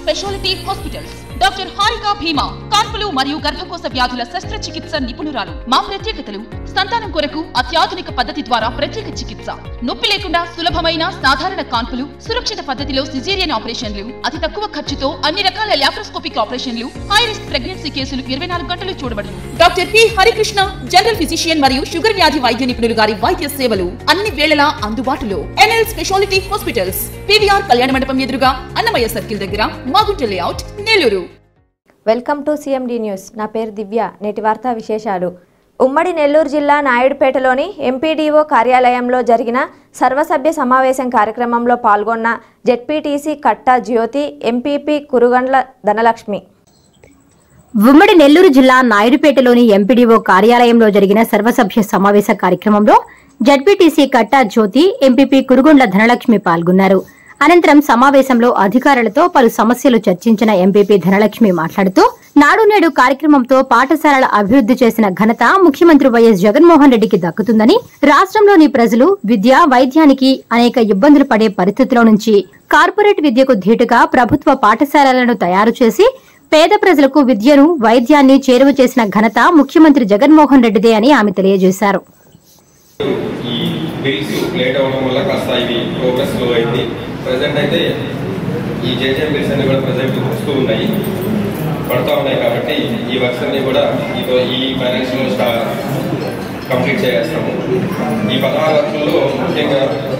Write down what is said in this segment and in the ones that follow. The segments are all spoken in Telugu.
speciality hospitals doctor Harika Bhima కాన్పులు మరియు గర్భకోశ వ్యాధుల శస్త్రచికిత్స నిపుణురాలు మా ప్రత్యేకతలు సంతానం కొరకు అత్యాధునిక పద్ధతి ద్వారా ప్రత్యేక చికిత్స నొప్పి లేకుండా సులభమైన సాధారణ కాన్పులు సురక్షిత పద్ధతిలో సిజేరియన్ ఆపరేషన్లు అతి తక్కువ ఖర్చుతో అన్ని రకాల లాప్రోస్కోపిక్ ఆపరేషన్లు హై రిస్క్ ప్రెగ్నెన్సీ కేసులు ఇరవై నాలుగు గంటలు చూడబడును doctor P Harikrishna general physician మరియు షుగర్ వ్యాధి వైద్య నిపుణులు గారి వైద్య సేవలు అన్ని వేళలా అందుబాటులో ఎన్ఎల్ స్పెషాలిటీ హాస్పిటల్స్ పివిఆర్ కళ్యాణ మండపం ఎదురుగా అన్నమయ్య సర్కిల్ దగ్గర Magunta layout Nellore welcome to CMD news నా పేరు దివ్య నేటి వార్తా విశేషాలు ఉమ్మడి నెల్లూరు జిల్లా నాయుడుపేటలోని ఎంపీడీఓ కార్యాలయంలో జరిగిన సర్వసభ్య సమావేశం కార్యక్రమంలో పాల్గొన్న జెడ్పీటీసీ కట్టా జ్యోతి ఎంపీపీ కురుగండ్ల ధనలక్ష్మి ఉమ్మడి నెల్లూరు జిల్లా నాయుడుపేటలోని ఎంపీడీఓ కార్యాలయంలో జరిగిన సర్వసభ్య సమావేశ కార్యక్రమంలో జడ్పీటీసీ కట్టా జ్యోతి ఎంపీపీ కురుగొండ్ల ధనలక్ష్మి పాల్గొన్నారు అనంతరం సమావేశంలో అధికారులతో పలు సమస్యలు చర్చించిన ఎంపీపీ ధనలక్ష్మి మాట్లాడుతూ నాడు నేడు కార్యక్రమంతో పాఠశాలల అభివృద్ధి చేసిన ఘనత ముఖ్యమంత్రి వైఎస్ జగన్మోహన్ రెడ్డికి దక్కుతుందని రాష్ట్రంలోని ప్రజలు విద్య వైద్యానికి అనేక ఇబ్బందులు పడే పరిస్థితిలో నుంచి కార్పొరేట్ విద్యకు ధీటుగా ప్రభుత్వ పాఠశాలలను తయారు చేసి పేద ప్రజలకు విద్యను వైద్యాన్ని చేరువ చేసిన ఘనత ముఖ్యమంత్రి జగన్మోహన్ రెడ్డిదే అని ఆమె తెలియజేశారు ఈ బిల్స్ లేట్ అవ్వడం వల్ల కాస్త ఇవి ప్రోగ్రెస్ స్లో అయింది ప్రజెంట్ అయితే ఈ జేజే బిల్స్ అన్ని కూడా ప్రజెంట్ వస్తూ ఉన్నాయి పడుతూ ఉన్నాయి కాబట్టి ఈ వర్క్స్ అన్ని కూడా ఇదో ఈ ఫైనాన్షియల్ స్టా కంప్లీట్ చేసేస్తాము ఈ పదహారు లక్షల్లో ముఖ్యంగా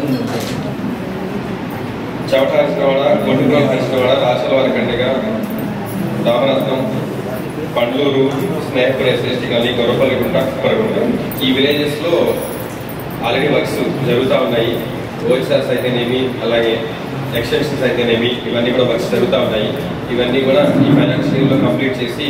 చవట హరిసినవాడ గొడ్డుగోలు హరిసినవాడ రాచల వారి కండిగా రామరత్నం పండ్లూరు స్నేహపుర ఎస్ఎస్టీ కానీ గొర్రపల్లిగుంట కొరగుంట ఈ విలేజెస్లో ఆల్రెడీ వర్క్స్ జరుగుతూ ఉన్నాయి ఓఎస్ఆర్స్ అయితేనేమి అలాగే ఎక్స్టెన్షన్స్ అయితేనేమి ఇవన్నీ కూడా వర్క్స్ జరుగుతూ ఉన్నాయి ఇవన్నీ కూడా ఈ ఫైనాన్షియల్ ఇయర్లో కంప్లీట్ చేసి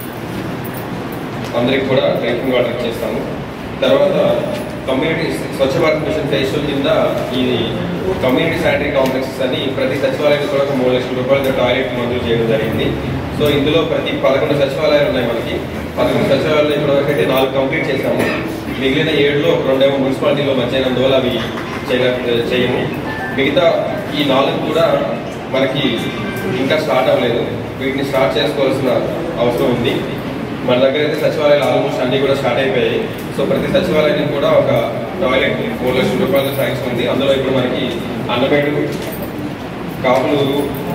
అందరికి కూడా డ్రింకింగ్ వాటర్ ఇచ్చేస్తాము తర్వాత community Swachh Bharat mission phase కింద ఈ కమ్యూనిటీ శానిటరీ కాంప్లెక్సెస్ అని ప్రతి సచివాలయానికి కూడా ఒక మూడు లక్షల రూపాయలతో టాయిలెట్ మంజూరు చేయడం జరిగింది సో ఇందులో ప్రతి పదకొండు సచివాలయాలు ఉన్నాయి మనకి పదకొండు సచివాలయాలు ఇప్పటివరకు అయితే నాలుగు కంప్లీట్ చేశాము మిగిలిన ఏడులో ఒక రెండేమో మున్సిపాలిటీలో మధ్యాహ్నందువల్ల అవి చేయలే చేయము మిగతా ఈ నాలుగు కూడా మనకి ఇంకా స్టార్ట్ అవ్వలేదు వీటిని స్టార్ట్ చేసుకోవాల్సిన అవసరం ఉంది మన దగ్గర అయితే సచివాలయాలు ఆల్మోస్ట్ అన్ని కూడా స్టార్ట్ అయిపోయాయి సో ప్రతి సచివాలయానికి కూడా ఒక టాయిలెట్ మూడు లక్షల రూపాయల శాంక్షన్ ఉంది అందులో ఇప్పుడు మనకి అన్నమేడు కాపులూరు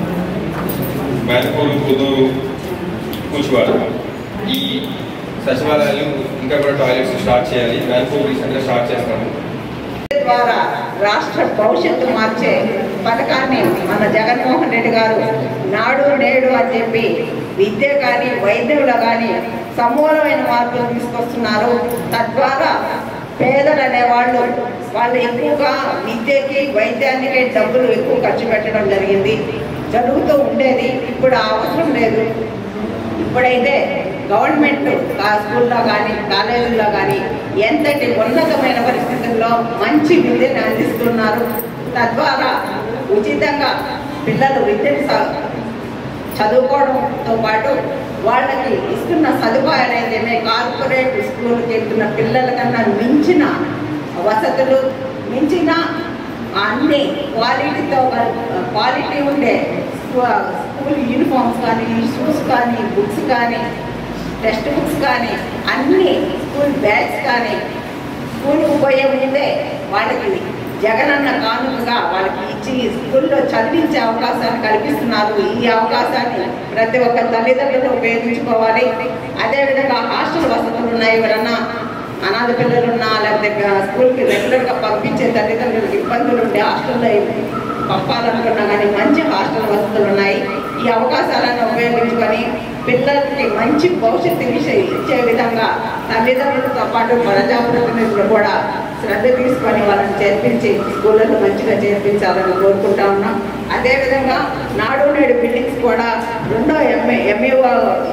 మేనకోలు కుదూరు కూచివాడ ఈ సచివాలయాలు ఇంకా కూడా టాయిలెట్స్ స్టార్ట్ చేయాలి మేనకోలు రీసెంట్గా స్టార్ట్ చేస్తాము ద్వారా రాష్ట్ర భవిష్యత్తు మార్చే పథకాన్ని మన జగన్మోహన్ రెడ్డి గారు నాడు నేడు అని చెప్పి విద్య కానీ వైద్యంలో కానీ సమూలమైన మార్పులు తీసుకొస్తున్నారు తద్వారా పేదలు అనేవాళ్ళు వాళ్ళు ఎక్కువగా విద్యకి వైద్యానికి డబ్బులు ఎక్కువ ఖర్చు పెట్టడం జరిగింది జరుగుతూ ఉండేది ఇప్పుడు ఆ అవసరం లేదు ఇప్పుడైతే గవర్నమెంట్ కా- స్కూల్లో కానీ కాలేజీల్లో కానీ ఎంతటి ఉన్నతమైన పరిస్థితుల్లో మంచి విద్యను అందిస్తున్నారు తద్వారా ఉచితంగా పిల్లలు విద్యను స- చదువుకోవడంతో పాటు వాళ్ళకి ఇస్తున్న సదుపాయాలు అయితేనే కార్పొరేట్ స్కూల్కి వెళ్తున్న పిల్లల కన్నా మించిన వసతులు మించిన అన్ని క్వాలిటీతో క్వాలిటీ ఉండే స్కూ- స్కూల్ యూనిఫామ్స్ కానీ షూస్ కానీ బుక్స్ కానీ టెక్స్ట్ బుక్స్ కానీ అన్ని స్కూల్ బ్యాగ్స్ కానీ స్కూల్కి పోయే ముందే వాళ్ళకి జగనన్న కానుకగా వాళ్ళకి ఇచ్చి స్కూల్లో చదివించే అవకాశాన్ని కల్పిస్తున్నారు ఈ అవకాశాన్ని ప్రతి ఒక్క తల్లిదండ్రులు ఉపయోగించుకోవాలి అదేవిధంగా హాస్టల్ వసతులు ఉన్నాయి ఎవరన్నా అనాథ పిల్లలు ఉన్నా లేకపోతే గ- స్కూల్కి రెగ్యులర్గా పంపించే తల్లిదండ్రులకు ఇబ్బందులు ఉంటే హాస్టల్లో పంపాలనుకున్నా కానీ మంచి హాస్టల్ వసతులు ఉన్నాయి ఈ అవకాశాలను ఉపయోగించుకొని పిల్లలకి మంచి భవిష్యత్తు విషయం ఇచ్చే విధంగా తల్లిదండ్రులతో పాటు ప్రజాప్రతినిధులు కూడా శ్రద్ధ తీసుకొని వాళ్ళని చేర్పించి స్కూళ్ళలో మంచిగా చేర్పించాలని కోరుకుంటా ఉన్నాం అదేవిధంగా నాడు నేడు బిల్డింగ్స్ కూడా రెండో ఎంఏ ఎంఏఓ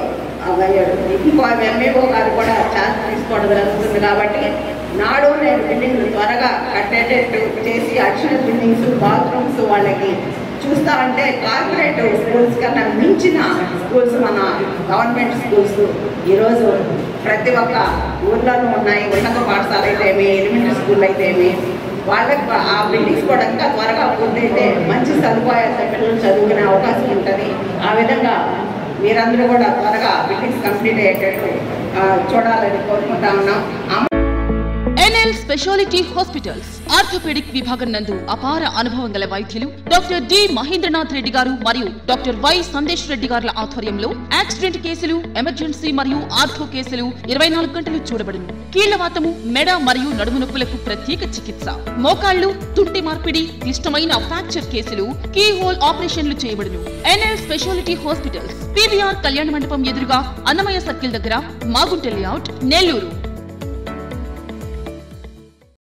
ఇంకో ఎంఏఓ గారు కూడా ఛార్జ్ తీసుకోవడం జరుగుతుంది కాబట్టి నాడు నేడు బిల్డింగ్ త్వరగా కట్టేటట్టు చేసి అడిషనల్ బిల్డింగ్స్ బాత్రూమ్స్ వాళ్ళకి చూస్తా అంటే కార్పొరేట్ స్కూల్స్ కన్నా మించిన స్కూల్స్ మన గవర్నమెంట్ స్కూల్స్ ఈరోజు ప్రతి ఒక్క ఊర్లోనూ ఉన్నాయి ఉన్నత పాఠశాల అయితే ఏమి ఎలిమెంటరీ స్కూల్ అయితే ఏమి వాళ్ళకి ఆ బిల్డింగ్స్ కూడా ఇంకా త్వరగా పూర్తయితే మంచి సదుపాయాలతో పిల్లలు చదువుకునే అవకాశం ఉంటుంది ఆ విధంగా మీరందరూ కూడా త్వరగా బిల్డింగ్స్ కంప్లీట్ అయ్యేటట్టు ఆ, చూడాలని కోరుకుంటా ఉన్నాం అమ్మ ఎన్ఎల్ స్పెషాలిటీ హాస్పిటల్స్ ఆర్థోపెడిక్ విభాగం నందు అపార అనుభవం గల వైద్యులు డాక్టర్ డి మహేంద్రనాథ్ రెడ్డి గారు మరియు డాక్టర్ వై సందేశ్ రెడ్డి గారుల ఆధ్వర్యంలో యాక్సిడెంట్ కేసులు ఎమర్జెన్సీ మరియు ఆర్థో కేసులు ఇరవై నాలుగు గంటలు చూడబడును కీళ్లవాతము మెడ మరియు నడుము నొప్పులకు ప్రత్యేక చికిత్స మోకాళ్లు తుంటి మార్పిడి క్లిష్టమైన ఫ్రాక్చర్ కేసులు కీ హోల్ ఆపరేషన్లు చేయబడును ఎన్ఎల్ స్పెషాలిటీ హాస్పిటల్స్ పీవీఆర్ కళ్యాణ మండపం ఎదురుగా అన్నమయ్య సర్కిల్ దగ్గర మాగుంట లేఅవుట్ నెల్లూరు